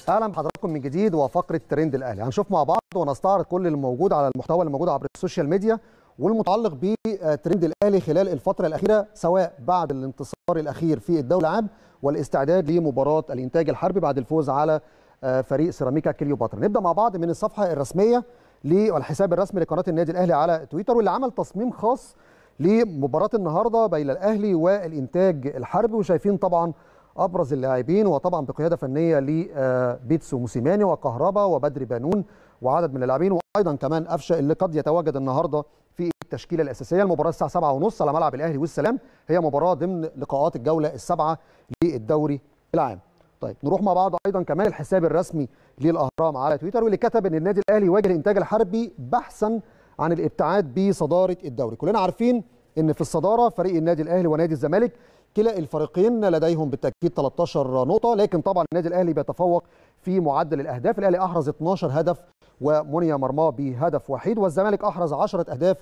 اهلا بحضراتكم من جديد وفقره ترند الاهلي هنشوف مع بعض ونستعرض كل اللي موجود على المحتوى اللي موجود عبر السوشيال ميديا والمتعلق بترند الاهلي خلال الفتره الاخيره سواء بعد الانتصار الاخير في الدوري العام والاستعداد لمباراه الانتاج الحربي بعد الفوز على فريق سيراميكا كليوباترا نبدا مع بعض من الصفحه الرسميه والحساب الرسمي لقناه النادي الاهلي على تويتر واللي عمل تصميم خاص لمباراه النهارده بين الاهلي والانتاج الحربي وشايفين طبعا ابرز اللاعبين وطبعا بقياده فنيه لبيتسو موسيماني وكهربا وبدري بانون وعدد من اللاعبين وايضا كمان قفشه اللي قد يتواجد النهارده في التشكيله الاساسيه المباراه الساعه 7:30 على ملعب الاهلي والسلام هي مباراه ضمن لقاءات الجوله السابعه للدوري العام طيب نروح مع بعض ايضا كمان الحساب الرسمي للاهرام على تويتر واللي كتب ان النادي الاهلي يواجه الانتاج الحربي بحثا عن الابتعاد بصداره الدوري كلنا عارفين ان في الصداره فريق النادي الاهلي ونادي الزمالك كلا الفريقين لديهم بالتاكيد 13 نقطه لكن طبعا النادي الاهلي بيتفوق في معدل الاهداف الاهلي احرز 12 هدف ومني مرماه بهدف وحيد والزمالك احرز 10 اهداف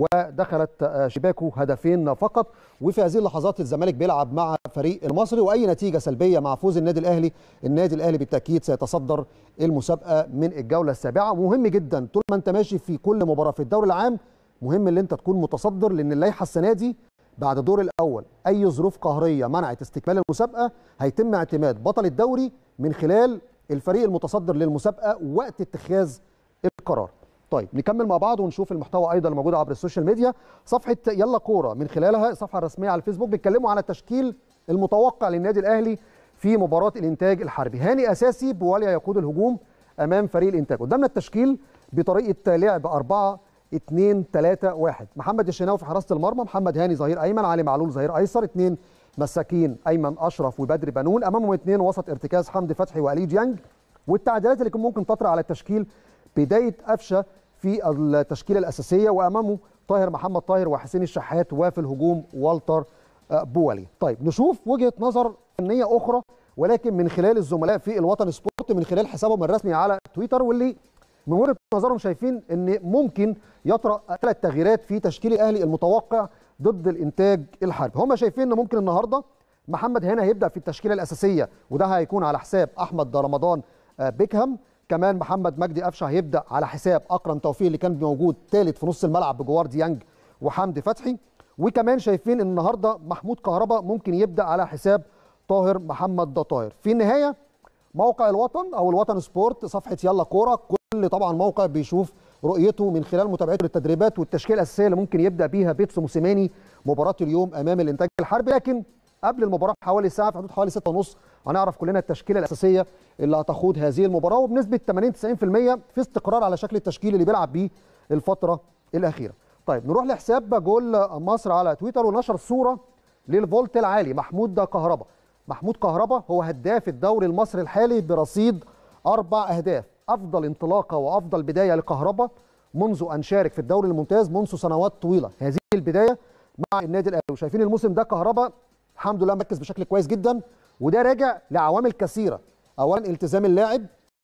ودخلت شباكه هدفين فقط وفي هذه اللحظات الزمالك بيلعب مع فريق المصري واي نتيجه سلبيه مع فوز النادي الاهلي النادي الاهلي بالتاكيد سيتصدر المسابقه من الجوله السابعه مهم جدا طول ما انت ماشي في كل مباراه في الدوري العام مهم ان انت تكون متصدر لان اللائحه السنه دي بعد الدور الاول اي ظروف قهريه منعت استكمال المسابقه هيتم اعتماد بطل الدوري من خلال الفريق المتصدر للمسابقه وقت اتخاذ القرار طيب نكمل مع بعض ونشوف المحتوى ايضا الموجود عبر السوشيال ميديا صفحه يلا كوره من خلالها الصفحه الرسميه على الفيسبوك بيتكلموا على التشكيل المتوقع للنادي الاهلي في مباراه الانتاج الحربي هاني اساسي بواليا يقود الهجوم امام فريق الانتاج قدامنا التشكيل بطريقه لعب 4 2 3 1 محمد الشناوي في حراسه المرمى محمد هاني ظهير ايمن علي معلول ظهير ايسر اثنين مساكين ايمن اشرف وبدر بنون امامهم اثنين وسط ارتكاز حمدي فتحي والي ديانج والتعديلات اللي ممكن تطرا على التشكيل بدايه قفشه في التشكيله الاساسيه وامامه طاهر محمد طاهر وحسين الشحات وفي الهجوم والتر بوالي طيب نشوف وجهه نظر فنيه اخرى ولكن من خلال الزملاء في الوطن سبورت من خلال حسابهم الرسمي على تويتر واللي من وجهه نظرهم شايفين ان ممكن يطرا ثلاث تغييرات في تشكيل الاهلي المتوقع ضد الانتاج الحربي هم شايفين ان ممكن النهارده محمد هنا هيبدا في التشكيله الاساسيه وده هيكون على حساب احمد رمضان بيكهام كمان محمد مجدي قفشه هيبدا على حساب اكرم توفيق اللي كان موجود ثالث في نص الملعب بجوار ديانج وحمدي فتحي وكمان شايفين ان النهارده محمود كهربا ممكن يبدا على حساب طاهر محمد طاهر في النهايه موقع الوطن او الوطن سبورت صفحه يلا كوره كل طبعا موقع بيشوف رؤيته من خلال متابعته للتدريبات والتشكيله الاساسيه اللي ممكن يبدا بيها بيتسو موسيماني مباراه اليوم امام الانتاج الحربي لكن قبل المباراه بحوالي ساعه في حدود حوالي 6:30 هنعرف كلنا التشكيله الاساسيه اللي هتخوض هذه المباراه وبنسبه 80 90% في استقرار على شكل التشكيل اللي بيلعب بيه الفتره الاخيره. طيب نروح لحساب جول مصر على تويتر ونشر صوره للفولت العالي محمود كهربا. محمود كهربا هو هداف الدوري المصري الحالي برصيد اربع اهداف، افضل انطلاقه وافضل بدايه لكهربا منذ ان شارك في الدوري الممتاز منذ سنوات طويله، هذه البدايه مع النادي الاهلي وشايفين الموسم ده كهربا الحمد لله مركز بشكل كويس جدا وده راجع لعوامل كثيره اولا التزام اللاعب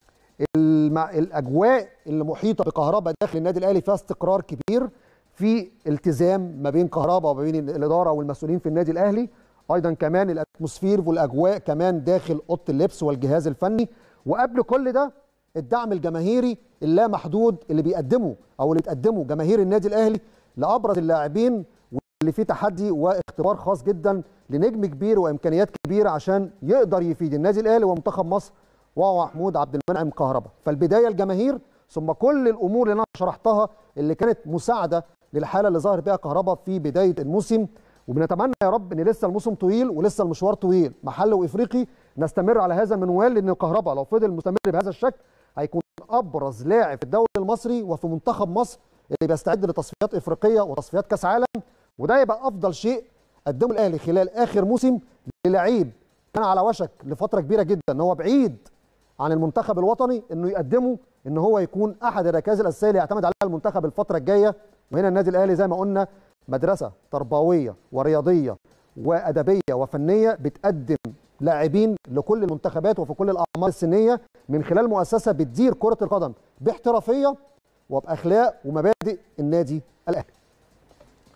الاجواء اللي محيطه بكهربا داخل النادي الاهلي فيها استقرار كبير في التزام ما بين كهربا وما بين الاداره والمسؤولين في النادي الاهلي ايضا كمان الاتموسفير والاجواء كمان داخل اوضه اللبس والجهاز الفني وقبل كل ده الدعم الجماهيري اللامحدود اللي بيقدمه او اللي بتقدمه جماهير النادي الاهلي لابرز اللاعبين اللي فيه تحدي واختبار خاص جدا لنجم كبير وامكانيات كبيره عشان يقدر يفيد النادي الاهلي ومنتخب مصر وهو محمود عبد المنعم كهربا فالبدايه الجماهير ثم كل الامور اللي انا شرحتها اللي كانت مساعده للحاله اللي ظهر بها كهربا في بدايه الموسم وبنتمنى يا رب ان لسه الموسم طويل ولسه المشوار طويل محل وافريقي نستمر على هذا المنوال لان كهربا لو فضل مستمر بهذا الشكل هيكون ابرز لاعب في الدوري المصري وفي منتخب مصر اللي بيستعد لتصفيات افريقيه وتصفيات كاس عالم وده يبقى افضل شيء قدمه الاهلي خلال اخر موسم للعيب كان على وشك لفتره كبيره جدا ان هو بعيد عن المنتخب الوطني انه يقدمه ان هو يكون احد الركائز الاساسيه اللي يعتمد عليها المنتخب الفتره الجايه وهنا النادي الاهلي زي ما قلنا مدرسه تربويه ورياضيه وادبيه وفنيه بتقدم لاعبين لكل المنتخبات وفي كل الاعمار السنيه من خلال مؤسسه بتدير كره القدم باحترافيه وباخلاق ومبادئ النادي الاهلي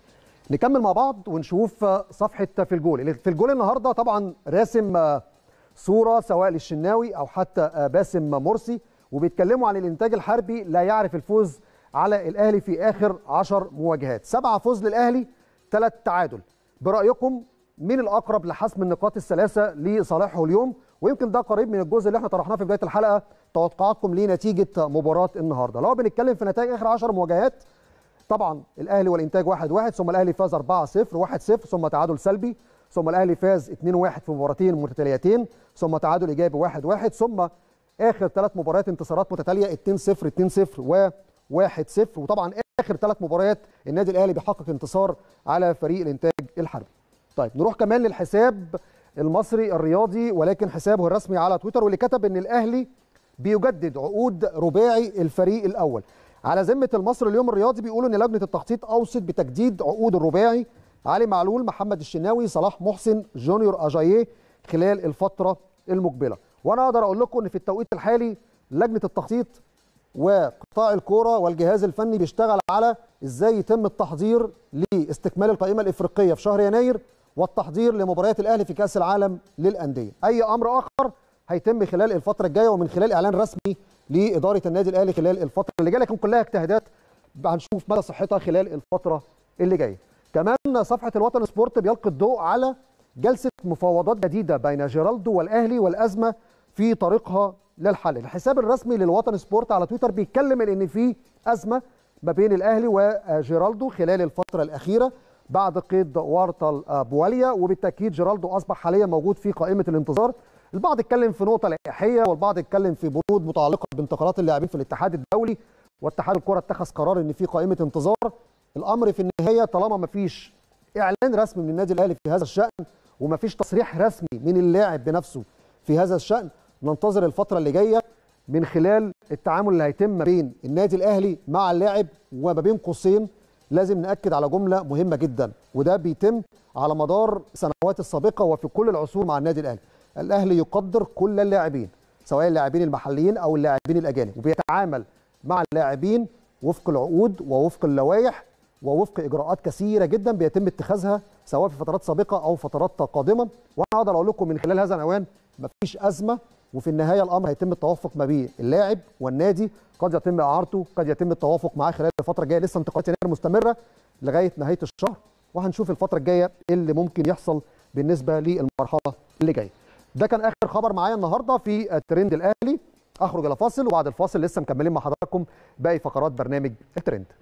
نكمل مع بعض ونشوف صفحه في الجول في الجول النهارده طبعا راسم صوره سواء للشناوي او حتى باسم مرسي وبيتكلموا عن الانتاج الحربي لا يعرف الفوز على الاهلي في اخر 10 مواجهات سبعه فوز للاهلي ثلاث تعادل برايكم مين الاقرب لحسم النقاط الثلاثه لصالحه اليوم ويمكن ده قريب من الجزء اللي احنا طرحناه في بدايه الحلقه توقعاتكم لنتيجه مباراه النهارده لو بنتكلم في نتائج اخر 10 مواجهات طبعا الاهلي والانتاج 1 1 ثم الاهلي فاز 4 0 1 0 ثم تعادل سلبي ثم الاهلي فاز 2 1 في مباراتين متتاليتين ثم تعادل ايجابي 1 1 ثم اخر ثلاث مباريات انتصارات متتاليه 2 0 2 0 و 1 0 وطبعا اخر ثلاث مباريات النادي الاهلي بيحقق انتصار على فريق الانتاج الحربي. طيب نروح كمان للحساب المصري الرياضي ولكن حسابه الرسمي على تويتر واللي كتب ان الاهلي بيجدد عقود رباعي الفريق الاول. على ذمه المصري اليوم الرياضي بيقولوا ان لجنه التخطيط اوصت بتجديد عقود الرباعي علي معلول محمد الشناوي صلاح محسن جونيور اجاييه خلال الفتره المقبله. وانا اقدر اقول لكم ان في التوقيت الحالي لجنه التخطيط وقطاع الكوره والجهاز الفني بيشتغل على ازاي يتم التحضير لاستكمال القائمه الافريقيه في شهر يناير والتحضير لمباريات الاهلي في كاس العالم للانديه. اي امر اخر هيتم خلال الفتره الجايه ومن خلال اعلان رسمي لاداره النادي الاهلي خلال الفتره اللي جايه لكن كلها اجتهادات هنشوف مدى صحتها خلال الفتره اللي جايه. كمان صفحه الوطن سبورت بيلقي الضوء على جلسه مفاوضات جديده بين جيرالدو والاهلي والازمه في طريقها للحل الحساب الرسمي للوطن سبورت على تويتر بيتكلم ان في ازمه ما بين الاهلي وجيرالدو خلال الفتره الاخيره بعد قيد وارتل بواليا وبالتاكيد جيرالدو اصبح حاليا موجود في قائمه الانتظار البعض اتكلم في نقطه لائحيه والبعض اتكلم في برود متعلقه بانتقالات اللاعبين في الاتحاد الدولي واتحاد الكره اتخذ قرار ان في قائمه انتظار الامر في النهايه طالما ما فيش اعلان رسمي من النادي الاهلي في هذا الشان وما فيش تصريح رسمي من اللاعب بنفسه في هذا الشان ننتظر الفترة اللي جاية من خلال التعامل اللي هيتم ما بين النادي الأهلي مع اللاعب وما بين قوسين لازم نأكد على جملة مهمة جدا وده بيتم على مدار السنوات السابقة وفي كل العصور مع النادي الأهلي الأهلي يقدر كل اللاعبين سواء اللاعبين المحليين أو اللاعبين الأجانب وبيتعامل مع اللاعبين وفق العقود ووفق اللوائح ووفق إجراءات كثيرة جدا بيتم اتخاذها سواء في فترات سابقة أو فترات قادمة وأنا أقدر أقول لكم من خلال هذا العنوان مفيش أزمة وفي النهايه الامر هيتم التوافق ما بين اللاعب والنادي قد يتم اعارته قد يتم التوافق معاه خلال الفتره الجايه لسه انتقالات يناير مستمره لغايه نهايه الشهر وهنشوف الفتره الجايه اللي ممكن يحصل بالنسبه للمرحله اللي جايه ده كان اخر خبر معايا النهارده في الترند الاهلي اخرج الى فاصل وبعد الفاصل لسه مكملين مع حضراتكم باقي فقرات برنامج الترند